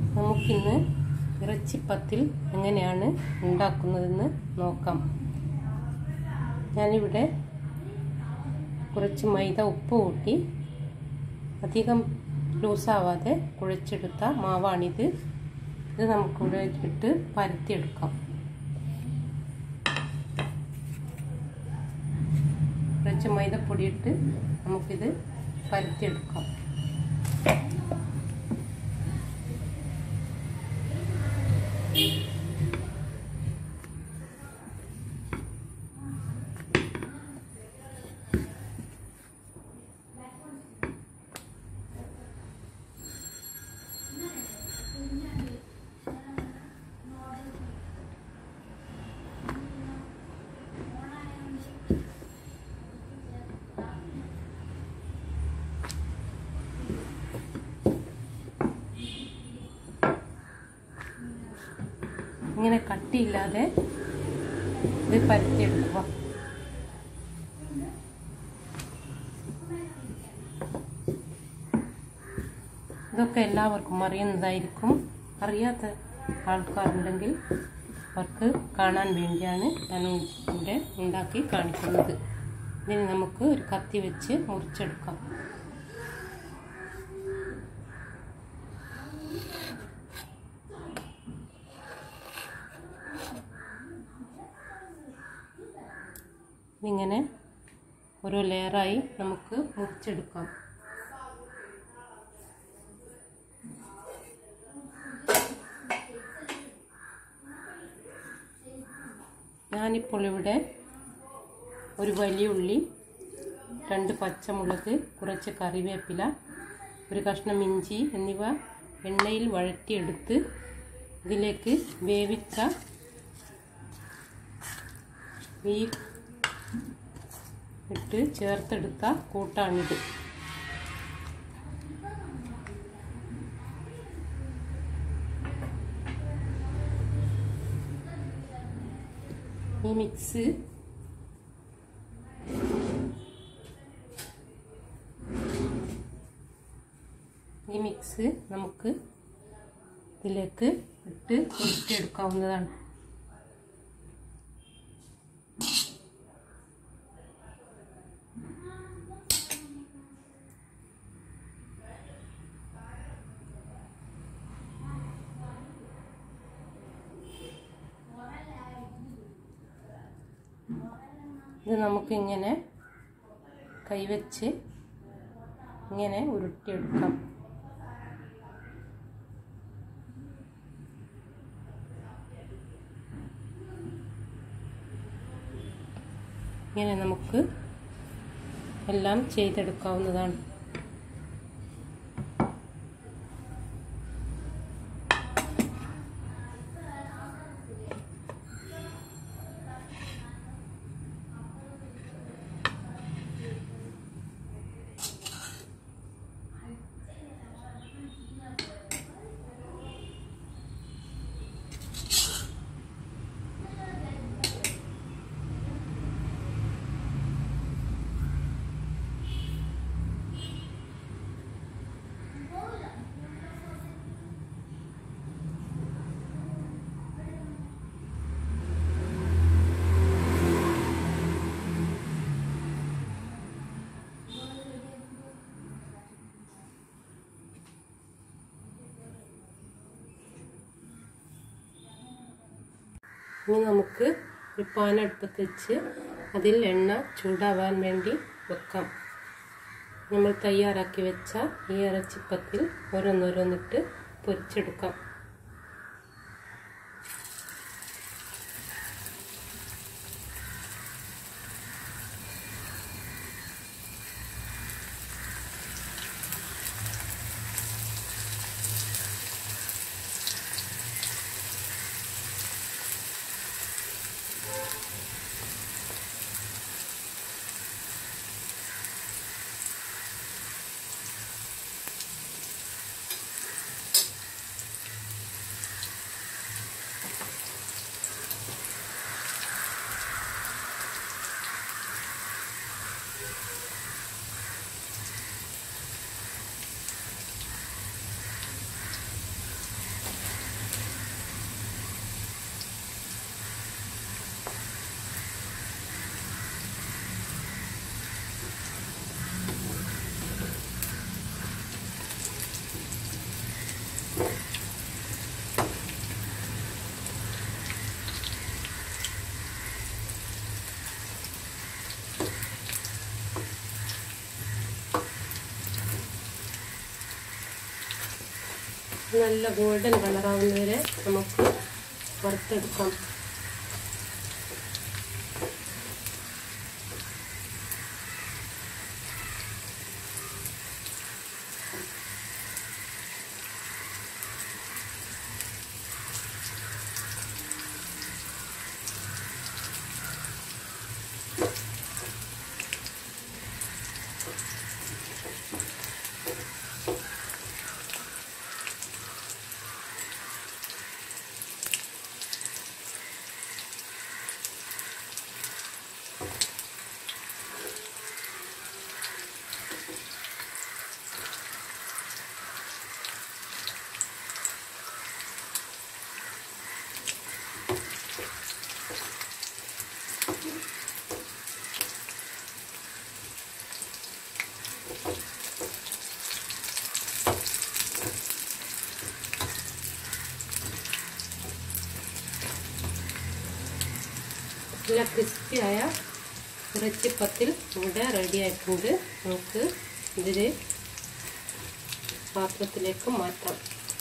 നമുക്കിന്ന് ഇറച്ചിപ്പത്തിൽ എങ്ങനെയാണ് ഉണ്ടാക്കുന്നതെന്ന് നോക്കാം ഞാനിവിടെ കുറച്ച് മൈദ ഉപ്പ് കൂട്ടി അധികം ലൂസാവാതെ കുഴച്ചെടുത്ത മാവാണിത് ഇത് നമുക്കിവിടെ ഇട്ട് പരത്തിയെടുക്കാം കുറച്ച് മൈദപ്പൊടി ഇട്ട് നമുക്കിത് പരത്തിയെടുക്കാം ഇങ്ങനെ കട്ടിയില്ലാതെ ഇത് പരത്തിയെടുക്കുക ഇതൊക്കെ എല്ലാവർക്കും അറിയുന്നതായിരിക്കും അറിയാത്ത ആൾക്കാരുണ്ടെങ്കിൽ അവർക്ക് കാണാൻ വേണ്ടിയാണ് ഞാൻ ഇവിടെ ഉണ്ടാക്കി കാണിക്കുന്നത് ഇതിന് നമുക്ക് ഒരു കത്തി വെച്ച് മുറിച്ചെടുക്കാം ഇതിങ്ങനെ ഓരോ ലെയറായി നമുക്ക് മുറിച്ചെടുക്കാം ഞാനിപ്പോൾ ഇവിടെ ഒരു വലിയ ഉള്ളി രണ്ട് പച്ചമുളക് കുറച്ച് കറിവേപ്പില ഒരു കഷ്ണം ഇഞ്ചി എന്നിവ എണ്ണയിൽ വഴറ്റിയെടുത്ത് ഇതിലേക്ക് വേവിച്ച ഈ ഇട്ട് ചേർത്തെടുത്ത കൂട്ടാണിത് ഈ മിക്സ് ഈ മിക്സ് നമുക്ക് ഇതിലേക്ക് ഇട്ട് ഒഴിച്ചെടുക്കാവുന്നതാണ് ഇത് നമുക്കിങ്ങനെ കൈവച്ച് ഇങ്ങനെ ഉരുട്ടിയെടുക്കാം ഇങ്ങനെ നമുക്ക് എല്ലാം ചെയ്തെടുക്കാവുന്നതാണ് ഇനി നമുക്ക് ഒരു പാൻ അടുപ്പത്ത് വെച്ച് അതിൽ എണ്ണ ചൂടാവാൻ വേണ്ടി വെക്കാം നമ്മൾ തയ്യാറാക്കി വെച്ച ഈ ഇറച്ചിപ്പത്തിൽ ഓരോന്നോരോന്നിട്ട് പൊരിച്ചെടുക്കാം നല്ല ഗോൾഡൻ കളറാവുന്നവരെ നമുക്ക് വറുത്തെടുക്കാം നല്ല ക്രിസ്പിയായ ഇറച്ചിപ്പത്തിൽ ഇവിടെ റെഡി ആയിട്ടുണ്ട് നമുക്ക് ഇതിൽ പാത്രത്തിലേക്ക് മാറ്റാം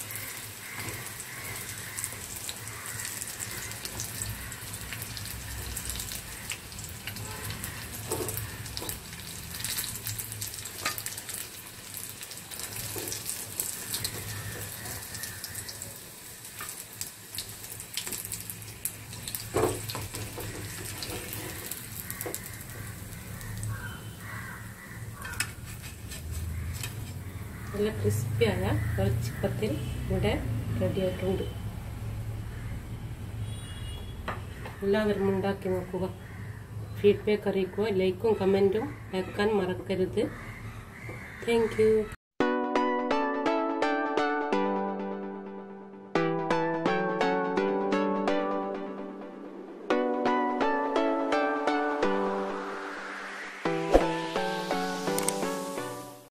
നല്ല ക്രിസ്പിയായ ഇറച്ചിപ്പത്തിൽ ഇവിടെ റെഡി ആയിട്ടുണ്ട് എല്ലാവരും ഉണ്ടാക്കി നോക്കുക ഫീഡ്ബാക്ക് അറിയിക്കുക ലൈക്കും കമൻറ്റും വെക്കാൻ മറക്കരുത് താങ്ക്